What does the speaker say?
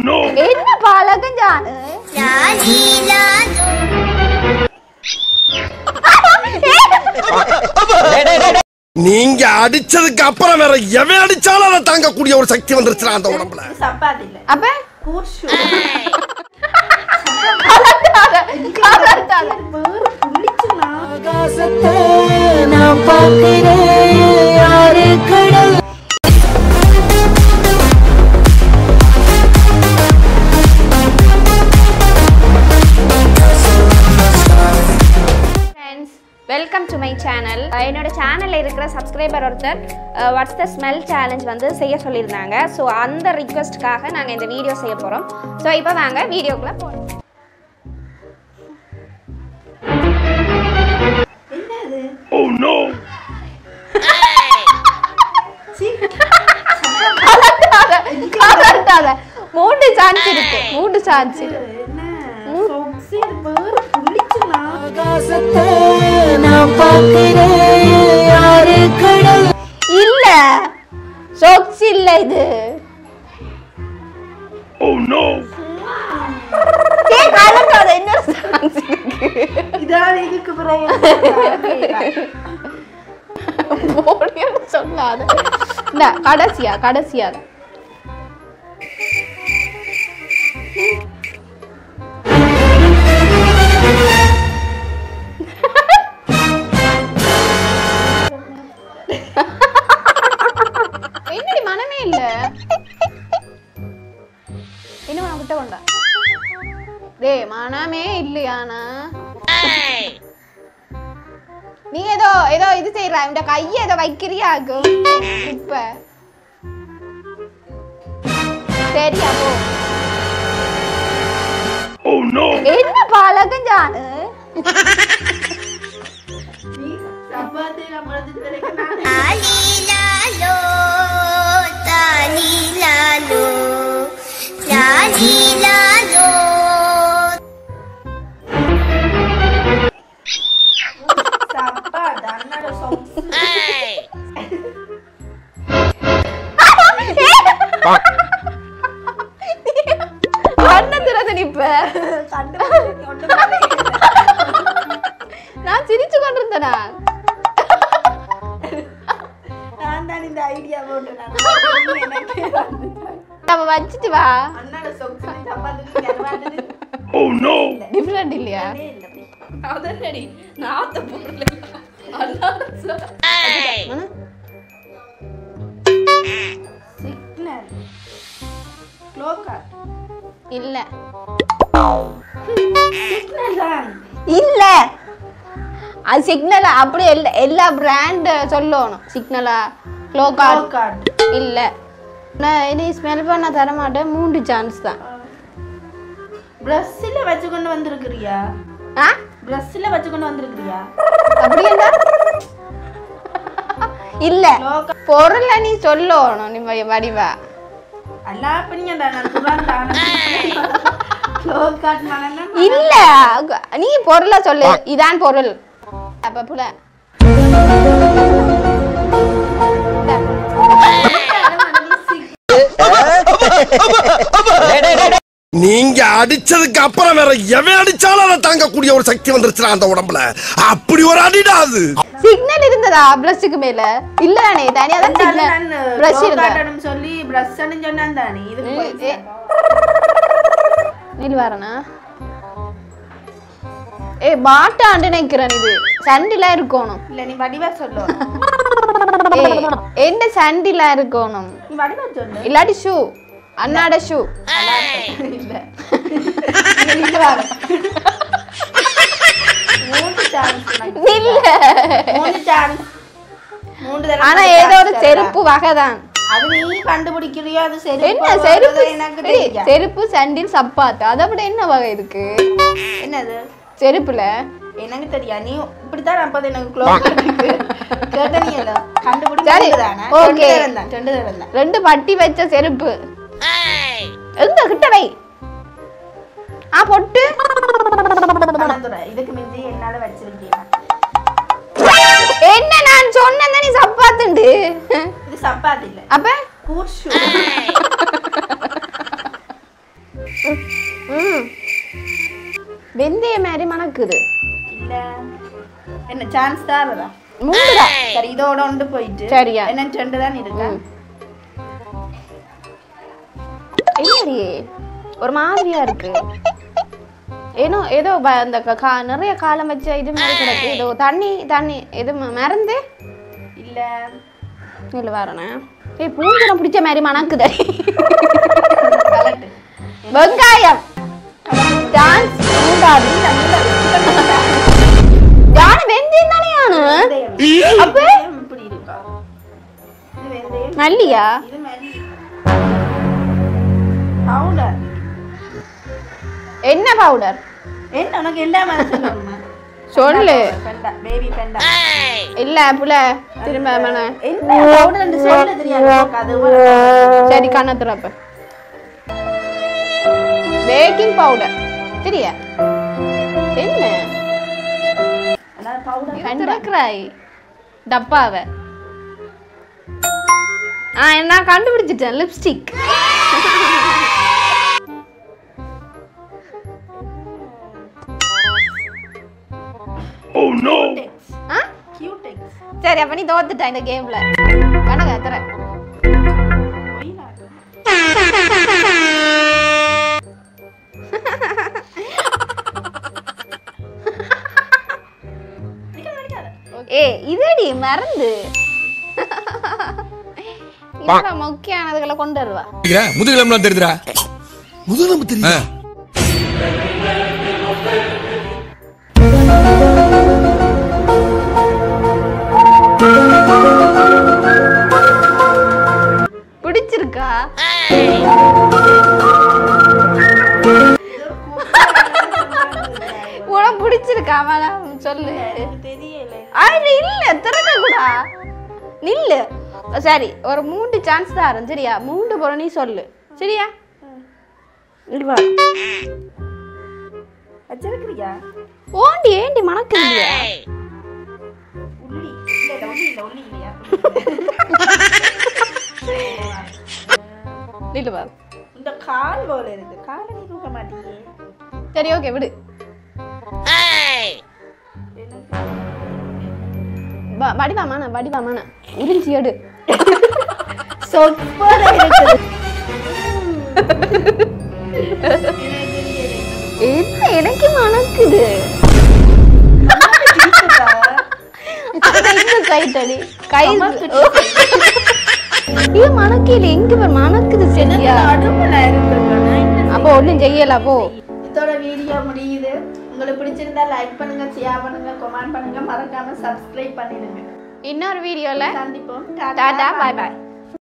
என்ன பழக்கம் ஜானு நீங்க அடிச்சதுக்கு அப்புறம் வேற எவன் அடிச்சாலும் அதை தாங்கக்கூடிய ஒரு சக்தி வந்துருச்சுடா அந்த உடம்புல இது சப்பாத்தி இல்ல அப்ப கூர்ஷு கலட்டாத கலட்டாத வேறு புளிச்சுனா நான் பார்க்கிறேன் யாரு கடல் friends welcome to my channel என்னோட சேனலில் இருக்கிற சப்ஸ்கிரைபர் ஒருத்தர் வாட்ஸ் த ஸ்மெல் சேலஞ்ச் வந்து செய்ய சொல்லியிருந்தாங்க ஸோ அந்த ரிக்வெஸ்ட்டுக்காக நாங்கள் இந்த வீடியோ செய்ய போகிறோம் ஸோ இப்போ வாங்க வீடியோக்குள்ளே போகலாம் என்னது கலட்டாத கலட்டாத மூன்று சான்ஸ் இருக்கு மூன்று சான்ஸ் என்ன சொக்ஸி வேறு புளிச்சுனா ஆகாசத்தை நான் பார்க்கிறேன் யாரு கடல் இல்ல சொக்ஸ் இல்ல இது ஏய், கலட்டாத இன்னொரு சான்ஸ் இருக்கு இதான் இதுக்கு பிறகு போடின்னு சொல்லாத இல்ல கடைசியா கடைசியா என்னடி மனமே இல்ல என்ன மனம் கிட்ட கொண்டா டேய் மனமே இல்லையானா நீ ஏதோ ஏதோ இது செய்யற இந்த கைய ஏதோ வைக்கிறியாக்கும் இப்ப சரியா போ என்ன பழக்கம் ஜானு நீ சப்பாத்தி நம்மளது கிடைக்கணும் சப்பாத்தி அண்ணோட சொக்ஸ் கண்ணத்துல நிப்ப கண்டு கொண்டு நான் சிரிச்சு கொண்டிருந்தேனா நான் தான் இந்த ஐடியா போட்டேன் எனக்கு நம்ம வச்சுட்டு வா அண்ணோட சொக்ஸ் சப்பாத்தி கருவாட்டு டிஃப்ரெண்ட் இல்லையா அதனடி நாத்த பொருள் சிக்னல் க்ளோகாட் இல்ல சிக்னல் தான் இல்ல அது சிக்னல் அப்படி எல்லா எல்லா பிராண்ட் சொல்லணும் சிக்னலா க்ளோகார்ட் க்ளோகாட் இல்ல நான் இனி ஸ்மெல் பண்ண தர மாட்டேன் மூன்று சான்ஸ் தான் பிரஷ்ல வச்சு கொண்டு வந்திருக்கிறியா ஆ பிரஷ்ல வச்சு கொண்டு வந்திருக்கிறியா அப்படி என்ன இல்ல க்ளோகாட் பொருளை நீ சொல்லணும் நீ வ- வடிவா அல்லா பண்ணியடா நான் சுறான் க்ளோகாட் மனன இல்ல நீ பொருளை சொல்லு இதான் பொருள் அப்ப புல நீங்க அடிச்சதுக்கு அப்புறம் வேற எவன் அடிச்சாலும் அதை தாங்கக்கூடிய ஒரு சக்தி வந்துருச்சுடா அந்த உடம்புல அப்படி ஒரு அடிடா அது சிக்னல் இருந்ததா பிரஷ்க்கு மேல இல்ல தானே தனியா தான் சிக்னல் பிரஷ் இருந்தா க்ளோகாட்னு சொல்லி பிரஷ்னு சொன்னான் தானே இதுக்கு ஏ, போய் ஏ. நீல் வரனா ஏ பாட்டாண்டு நிக்கிறேன் இது சண்டில இருக்கணும் இல்ல நீ வடிவா சொல்லு ஏ என்ன சண்டில இருக்கணும் நீ வடிவா சொல்லு இல்லாட்டி ஷூ அண்ணாட ஷூ இல்ல இல்ல வர மூணு சான்ஸ் இல்ல மூணு சான்ஸ் மூணு தடவை ஆனா மூணு ஏதோ ஒரு chance செருப்பு வகை தான் அது நீ கண்டுபிடிக்கிறியோ அது செருப்பு என்ன செருப்பு எனக்கு ஏய், தெரியாது செருப்பு சண்டில் சப்பாத்து அதை விட என்ன வகை இருக்கு என்னது செருப்புல எனக்கு தெரியா நீ இப்படித்தான் அப்போது எனக்கு க்ளோஸ் இருக்கு கேட்டனியல கண்டுபிடி சரி, மூணு தானே okay. ரெண்டு தரம் தான் ரெண்டு தரம் தான் ரெண்டு பட்டி வச்ச செருப்பு எங்க கிட்ட வை ஆ பொட்டு அண்ணாதுரை, இதுக்கு மிஞ்சி என்னால வச்சிருக்கீங்க என்ன நான் சொன்னேன் நீ சப்பாத்துண்டு இது சப்பாத்தி இல்ல அப்ப கூர்ஷு வெந்தய மாதிரி மணக்குது இல்ல என்ன சான்ஸ் தாரதா மூடுடா சரி இதோட ஒன்று போயிட்டு சரியா. என்ன ரெண்டு தான் இருக்கா ம். இல்லடி ஒரு மாதிரியா இருக்கு ஏனோ ஏதோ வ- அந்த க- கா- நிறைய காலம் வச்ச இது மாதிரி கிடக்கு ஏதோ தண்ணி தண்ணி இது ம- மறந்து இல்ல இல்ல வரணே ஏய் பூஞ்சரம் பிடிச்ச மாதிரி மணக்குது கலட்டு வெங்காயம் டான்ஸ் கூடாது யானு வெந்தயம் தானே யானு வெந்தயம். அப்ப வெந்தயம் இப்படி இருக்கா இது வெந்தயம் மல்லியா இது மல்லி பவுடர் என்ன பவுடர் என்ன உனக்கு எல்லா மாதிரி சொல்லணுமா சொல்லு பெண்டா பேபி பெண்டா இல்ல புல திரும்ப மன என்ன பவுடர் சொல்ல தெரியாது உனக்கு அது ஒரு சரி கண்ணை திறப்ப பேக்கிங் பவுடர் சரியா என்ன அதாவது பவுடர் திறக்கிறாய் டப்பாவை ஆ நான் கண்டுபிடிச்சிட்டேன் லிப்ஸ்டிக் கியூடெக்ஸ் ஆ கியூடெக்ஸ் சரி அப்ப நீ தோத்துட்ட இந்த கேம்ல கணக்கு திற ஒயிலாட்டம் ஏ இதடி மறந்து இவ்வளவு முக்கியமானதுகளை கொண்டு வருவா முதுகிழம்புலாம் தெரியுதுடா முதுகெலும்பு தெரியுதா பிடிச்சிருக்கா உனக்கு பிடிச்சிருக்கா மேடம் சொல்லு தெரியல அது இல்ல திறக்க கூடா நில்லு சரி ஒரு மூன்று சான்ஸ் தரேன் சரியா மூன்று போற நீ சொல்லு சரியா இங்க வா. வச்சிருக்கிறியா ஓண்டி ஏண்டி மணக்கு இல்லையா உள்ளி இல்ல இல்ல உள்ளி இல்ல உள்ளி இல்லையா நில்லு வா இந்த கால் போல இருக்கு காலை நீ தூக்க மாட்டீங்க சரி ஓகே விடு வா- வடிவாமான வடிவாமான உறிஞ்சி எடு சொற்போல இருக்குது என்ன எனக்கு மணக்குது ஆனா இந்த side அடி கை இது மணக்கையில எங்க பாரு மணக்குது சரியா அடுப்புல இருக்கு அப்போ ஒண்ணும் செய்யல போ இதோட வீடியோ முடியுது உங்களுக்கு பிடிச்சிருந்தா லைக் பண்ணுங்க ஷேர் பண்ணுங்க கமெண்ட் பண்ணுங்க மறக்காம சப்ஸ்கிரைப் பண்ணிடுங்க இன்னொரு வீடியோல சந்திப்போம் டாடா பாய் பாய்